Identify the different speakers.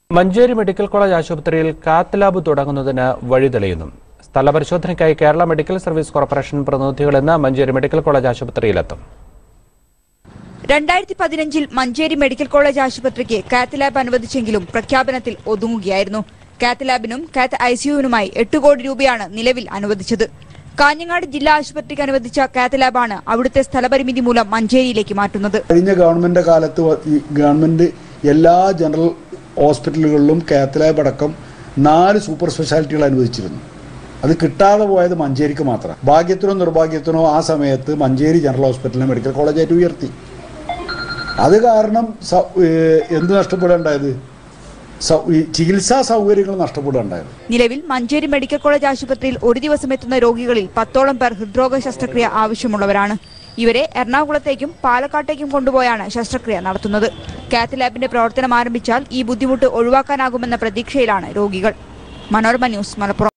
Speaker 1: Manjeri medical college ആശുപത്രിയിൽ cath lab തുടങ്ങുന്നതിന് വഴി തെളിയുന്നു സ്ഥലപരിശോധനയ്ക്കായി കേരള മെഡിക്കൽ സർവീസ് കോർപ്പറേഷൻ പ്രതിനിധികൾ ഇന്ന് മഞ്ചേരി മെഡിക്കൽ കോളേജ് ആശുപത്രിയിലെത്തും
Speaker 2: രണ്ടായിരത്തി പതിനഞ്ചിൽ മഞ്ചേരി മെഡിക്കൽ കോളേജ് ആശുപത്രിക്ക് കാത്ത് ലാബ് അനുവദിച്ചെങ്കിലും പ്രഖ്യാപനത്തിൽ ഒതുങ്ങുകയായിരുന്നു കാത്ത് ലാബിനും കാത്ത് ഐസിയുവിനുമായി എട്ട് കോടി രൂപയാണ് നിലവിൽ അനുവദിച്ചത് കാഞ്ഞങ്ങാട് ജില്ലാ ആശുപത്രിക്ക് അനുവദിച്ച കാത്ത് ലാബാണ് അവിടുത്തെ സ്ഥലപരിമിതി മൂലം മഞ്ചേരിയിലേക്ക് മാറ്റുന്നത്
Speaker 3: കഴിഞ്ഞ ഗവൺമെന്റ് കാലത്ത് വ- ഈ ഗവൺമെന്റ് എല്ലാ ജനറൽ ഹോസ്പിറ്റലുകളിലും കാത്ത് ലാബ് അടക്കം നാല് സൂപ്പർ സ്പെഷ്യാലിറ്റികൾ അനുവദിച്ചിരുന്നു അത് കിട്ടാതെ പോയത് മഞ്ചേരിക്ക് മാത്രം ഭാഗ്യത്തിനോ നിർഭാഗ്യത്തിനോ ആ സമയത്ത് മഞ്ചേരി ജനറൽ ഹോസ്പിറ്റലിനെ മെഡിക്കൽ കോളേജായിട്ട് ഉയർത്തി അത് കാരണം സ- ഏഹ് എന്ത് നഷ്ടപ്പെടുകയുണ്ടായത് സൗ- ഈ ചികിത്സാ സൗകര്യങ്ങൾ നഷ്ടപ്പെടുകയുണ്ടായത്
Speaker 2: നിലവിൽ മഞ്ചേരി മെഡിക്കൽ കോളേജ് ആശുപത്രിയിൽ ഒരു ദിവസം എത്തുന്ന രോഗികളിൽ പത്തോളം പേർ ഹൃദ്രോഗ ശസ്ത്രക്രിയ ആവശ്യമുള്ളവരാണ് ഇവരെ എറണാകുളത്തേക്കും പാലക്കാട്ടേക്കും കൊണ്ടുപോയാണ് ശസ്ത്രക്രിയ നടത്തുന്നത് കാത്ത് ലാബിന്റെ പ്രവർത്തനം ആരംഭിച്ചാൽ ഈ ബുദ്ധിമുട്ട് ഒഴിവാക്കാനാകുമെന്ന പ്രതീക്ഷയിലാണ് രോഗികൾ മനോരമ ന്യൂസ് മലപ്പുറം